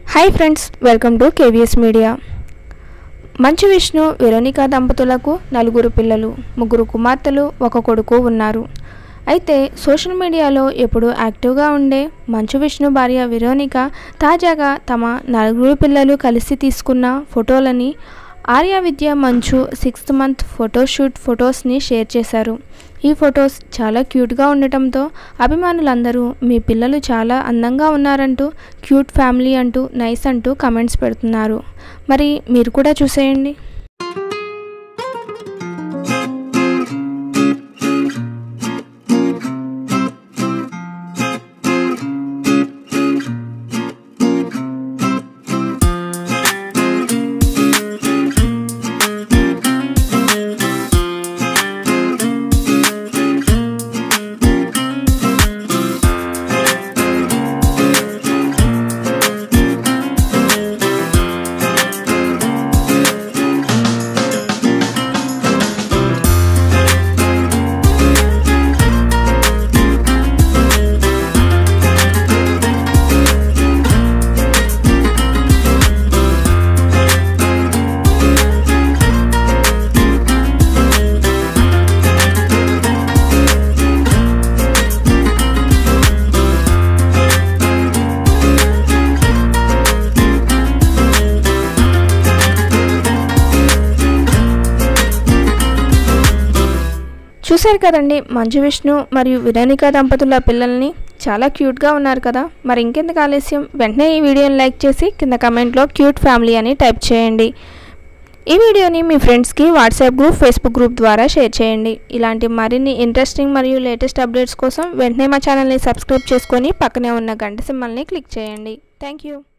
hi friends welcome to KVS media Manchu Vishnu Veronica దంపతులకు నలుగురు పిల్లలు ముగ్గురు కుమార్తెలు ఒక కొడుకు ఉన్నారు అయితే సోషల్ మీడియాలో ఎప్పుడూ యాక్టివ్గా ఉండే మంచు విష్ణు భార్య వెరోనిక తాజాగా తమ నలుగురు పిల్లలు కలిసి తీసుకున్న ఫోటోలని Arya Vidya Manchu sixth month photoshoot ఫొటోస్ని షేర్ చేశారు ఈ ఫొటోస్ చాలా క్యూట్గా ఉండటంతో అభిమానులందరూ మీ పిల్లలు చాలా అందంగా ఉన్నారంటూ క్యూట్ ఫ్యామిలీ అంటూ నైస్ అంటూ కమెంట్స్ పెడుతున్నారు మరి మీరు కూడా చూసేయండి చూశారు కదండి మంచు విష్ణు మరియు విరానిక దంపతుల పిల్లల్ని చాలా క్యూట్గా ఉన్నారు కదా మరి ఇంకెందుకు ఆలస్యం వెంటనే ఈ వీడియోని లైక్ చేసి కింద కమెంట్లో క్యూట్ ఫ్యామిలీ అని టైప్ చేయండి ఈ వీడియోని మీ ఫ్రెండ్స్కి వాట్సాప్ గ్రూప్ ఫేస్బుక్ గ్రూప్ ద్వారా షేర్ చేయండి ఇలాంటి మరిన్ని ఇంట్రెస్టింగ్ మరియు లేటెస్ట్ అప్డేట్స్ కోసం వెంటనే మా ఛానల్ని సబ్స్క్రైబ్ చేసుకొని పక్కనే ఉన్న గంట సింబల్ని క్లిక్ చేయండి థ్యాంక్ యూ